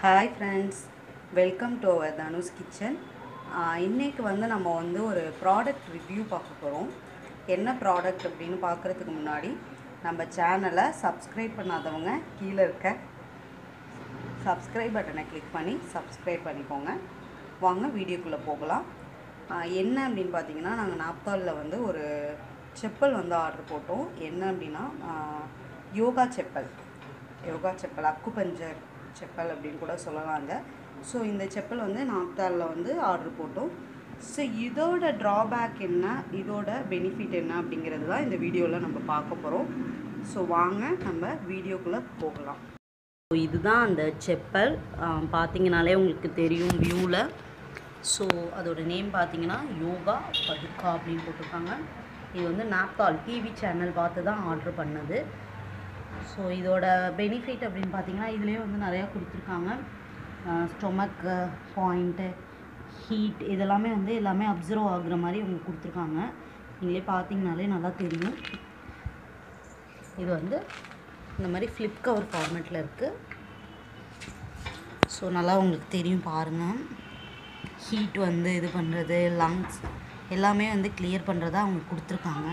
hi friends welcome to our Dhanush kitchen இன்றைக்கி வந்து நம்ம வந்து ஒரு ப்ராடக்ட் ரிவ்யூ பார்க்க போகிறோம் என்ன ப்ராடக்ட் அப்படின்னு பார்க்குறதுக்கு முன்னாடி நம்ம சேனலை சப்ஸ்கிரைப் பண்ணாதவங்க கீழே இருக்க சப்ஸ்கிரைப் பட்டனை கிளிக் பண்ணி சப்ஸ்கிரைப் பண்ணிக்கோங்க வாங்க வீடியோக்குள்ளே போகலாம் ஆஹ் என்ன அப்படின்னு பார்த்தீங்கன்னா நாங்கள் நாப்தாலில் வந்து ஒரு செப்பல் வந்து ஆர்டர் போட்டோம் என்ன அப்படின்னா ஆஹ் yoga chappal yoga chappal acupuncture chappal அப்படின்னு கூட சொல்லலாங்க ஸோ இந்த செப்பல் வந்து நாப்தாலில் வந்து ஆர்டர் போட்டோம் ஸோ இதோட ட்ராபேக் என்ன இதோட பெனிஃபிட் என்ன அப்படிங்கிறது தான் இந்த வீடியோவில் நம்ம பார்க்க போகிறோம் ஸோ வாங்க நம்ம வீடியோக்குள்ளே போகலாம் ஸோ இதுதான் அந்த செப்பல் ஆஹ் பார்த்தீங்கனாலே உங்களுக்கு தெரியும் வியூவில் ஸோ அதோட நேம் பார்த்தீங்கன்னா யோகா பதுக்கா அப்படின்னு போட்டிருக்காங்க இது வந்து நாப்தால் டிவி சேனல் பார்த்து தான் ஆர்டர் பண்ணது ஸோ இதோட பெனிஃபிட் அப்படின்னு பார்த்தீங்கன்னா இதுலேயே வந்து நிறையா கொடுத்துருக்காங்க ஸ்டொமக் பாயிண்ட்டு ஹீட் இதெல்லாமே வந்து எல்லாமே அப்சர்வ் ஆகுற மாதிரி அவங்க கொடுத்துருக்காங்க நீங்களே பார்த்தீங்கனாலே நல்லா தெரியும் இது வந்து இந்த மாதிரி ஃப்ளிப் கவர் ஃபார்மேட்டில் இருக்குது ஸோ நல்லா உங்களுக்கு தெரியும் பாருங்கள் ஹீட் வந்து இது பண்ணுறது லங்ஸ் எல்லாமே வந்து கிளியர் பண்ணுறதா அவங்க கொடுத்துருக்காங்க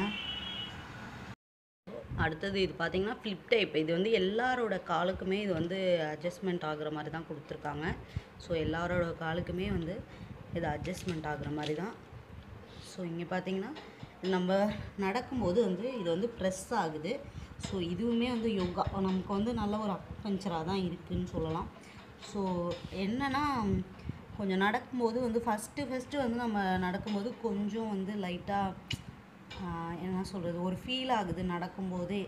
அடுத்தது இது பார்த்தீங்கன்னா ஃப்ளிப் டைப் இது வந்து எல்லாரோட காலுக்குமே இது வந்து அட்ஜஸ்ட்மெண்ட் ஆகுற மாதிரி தான் கொடுத்துருக்காங்க ஸோ எல்லாரோட காலுக்குமே வந்து இது அட்ஜஸ்ட்மெண்ட் ஆகுற மாதிரி தான் ஸோ இங்கே பார்த்தீங்கன்னா நம்ம நடக்கும்போது வந்து இது வந்து ப்ரெஸ் ஆகுது ஸோ இதுவுமே வந்து யோகா நமக்கு வந்து நல்ல ஒரு அக்பஞ்சராக தான் இருக்குதுன்னு சொல்லலாம் ஸோ என்னென்னா கொஞ்சம் நடக்கும்போது வந்து ஃபஸ்ட்டு ஃபஸ்ட்டு வந்து நம்ம நடக்கும்போது கொஞ்சம் வந்து லைட்டாக என்ன சொல்கிறது ஒரு ஃபீல் ஆகுது நடக்கும்போதே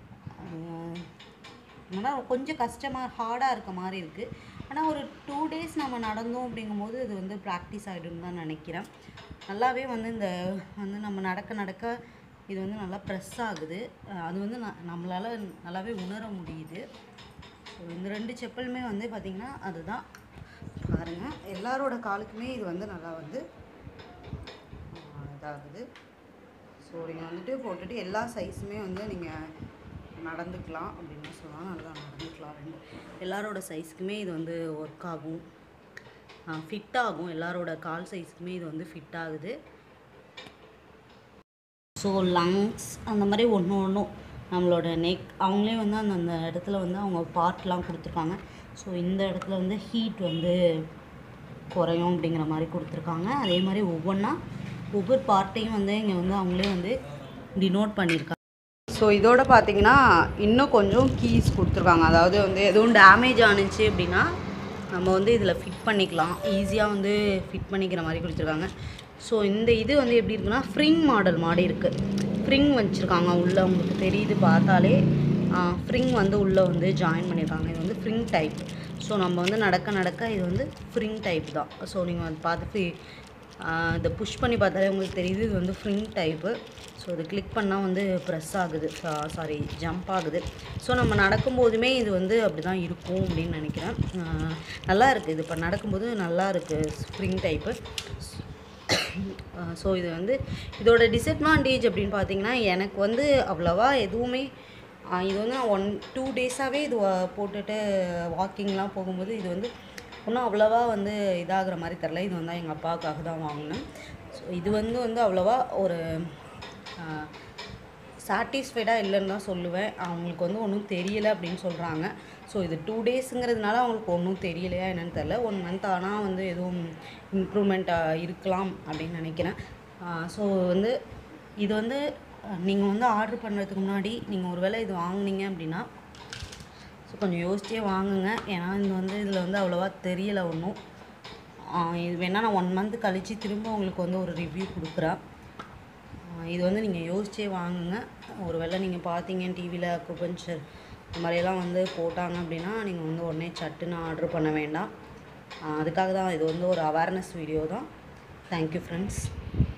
ஆனால் கொஞ்சம் கஷ்டமாக ஹார்டாக இருக்க மாதிரி இருக்குது ஆனால் ஒரு டூ டேஸ் நம்ம நடந்தோம் அப்படிங்கும்போது இது வந்து ப்ராக்டிஸ் ஆகிடும்னு தான் நினைக்கிறேன் நல்லாவே வந்து இந்த வந்து நம்ம நடக்க நடக்க இது வந்து நல்லா ப்ரெஸ் ஆகுது அஹ் அது வந்து ந நம்மளால் நல்லாவே உணர முடியுது ஸோ இந்த ரெண்டு செப்பலுமே வந்து பார்த்திங்கன்னா அதுதான் பாருங்கள் எல்லாரோட காலுக்குமே இது வந்து நல்லா வந்து அஹ் இதாகுது ஸோ நீங்கள் வந்துட்டு போட்டுட்டு எல்லா சைஸுமே வந்து நீங்கள் நடந்துக்கலாம் அப்படின்னு சொல்லலாம் நல்லா நடந்துக்கலாம் ரெண்டு எல்லாரோட சைஸ்க்குமே இது வந்து ஒர்க் ஆகும் ஃபிட் ஆகும் எல்லாரோட கால் சைஸ்க்குமே இது வந்து ஃபிட் ஆகுது ஸோ லங்ஸ் அந்த மாதிரி ஒன்று ஒன்றும் நம்மளோட நெக் அவங்களே வந்து அந்த அந்த இடத்துல வந்து அவங்க பார்ட்லாம் கொடுத்துருக்காங்க ஸோ இந்த இடத்துல வந்து ஹீட் வந்து குறையும் அப்படிங்கிற மாதிரி கொடுத்துருக்காங்க அதே மாதிரி ஒவ்வொன்றா ஒவ்வொரு பார்ட்டையும் வந்து இங்கே வந்து அவங்களே வந்து டினோட் பண்ணியிருக்காங்க ஸோ இதோட பார்த்தீங்கன்னா இன்னும் கொஞ்சம் கீஸ் கொடுத்துருக்காங்க அதாவது வந்து எதுவும் டேமேஜ் ஆணுச்சு அப்படின்னா நம்ம வந்து இதில் ஃபிட் பண்ணிக்கலாம் ஈஸியாக வந்து ஃபிட் பண்ணிக்கிற மாதிரி கொடுத்துருக்காங்க ஸோ இந்த இது வந்து எப்படி இருக்குன்னா ஃப்ரிங் மாடல் மாதிரி இருக்குது ஃப்ரிங் வச்சுருக்காங்க உள்ளே உங்களுக்கு தெரியுது பார்த்தாலே ஃப்ரிங் வந்து உள்ளே வந்து ஜாயின் பண்ணியிருக்காங்க இது வந்து ஃப்ரிங் டைப் ஸோ நம்ம வந்து நடக்க நடக்க இது வந்து ஃப்ரிங் டைப் தான் ஸோ நீங்கள் வந்து பார்த்து இதை புஷ் பண்ணி பார்த்தாலே உங்களுக்கு தெரியுது இது வந்து ஃப்ரிங் டைப்பு ஸோ இது கிளிக் பண்ணால் வந்து ப்ரெஸ் ஆகுது சாரி ஜம்ப் ஆகுது ஸோ நம்ம நடக்கும்போதுமே இது வந்து அப்படி தான் இருக்கும் அப்படின்னு நினைக்கிறேன் ஆஹ் நல்லா இருக்குது இது இப்போ நடக்கும்போது நல்லா இருக்குது ஸ்ப்ரிங் டைப்பு ஸோ இது வந்து இதோட டிஸ்அட்வான்டேஜ் அப்படின்னு பார்த்தீங்கன்னா எனக்கு வந்து அவ்வளோவா எதுவுமே ஆஹ் இது வந்து நான் ஒன் டூ டேஸாகவே இது வா- போட்டுட்டு வாக்கிங்லாம் போகும்போது இது வந்து ஒன்றும் அவ்வளோவா வந்து இதாகிற மாதிரி தெரில இது வந்து எங்கள் அப்பாவுக்காக தான் வாங்கினேன் ஸோ இது வந்து வந்து அவ்வளோவா ஒரு சாட்டிஸ்ஃபைடாக இல்லைன்னு தான் சொல்லுவேன் அவங்களுக்கு வந்து ஒன்றும் தெரியலை அப்படின்னு சொல்கிறாங்க ஸோ இது டூ டேஸுங்கிறதுனால அவங்களுக்கு ஒன்றும் தெரியலையா என்னன்னு தெரில ஒன் மந்த் ஆனால் வந்து எதுவும் இம்ப்ரூவ்மெண்ட் இருக்கலாம் அப்படின்னு நினைக்கிறேன் ஸோ வந்து இது வந்து நீங்கள் வந்து ஆர்டர் பண்ணுறதுக்கு முன்னாடி நீங்கள் ஒரு வேளை இது வாங்குனீங்க அப்படின்னா ஸோ கொஞ்சம் யோசிச்சே வாங்குங்க ஏன்னா இது வந்து இதில் வந்து அவ்வளோவா தெரியலை ஒன்றும் இது வேணால் நான் ஒன் மந்த் கழித்து திரும்ப உங்களுக்கு வந்து ஒரு ரிவ்யூ கொடுக்குறேன் ஆஹ் இது வந்து நீங்கள் யோசிச்சே வாங்குங்க ஒரு வேளை நீங்கள் பார்த்தீங்க டிவியில் அக்குபஞ்சர் இந்த மாதிரியெல்லாம் வந்து போட்டாங்க அப்படின்னா நீங்கள் வந்து உடனே சட்டுன்னு ஆர்டர் பண்ண வேண்டாம் ஆஹ் அதுக்காக தான் இது வந்து ஒரு அவேர்னஸ் வீடியோ தான் தேங்க்யூ ஃப்ரெண்ட்ஸ்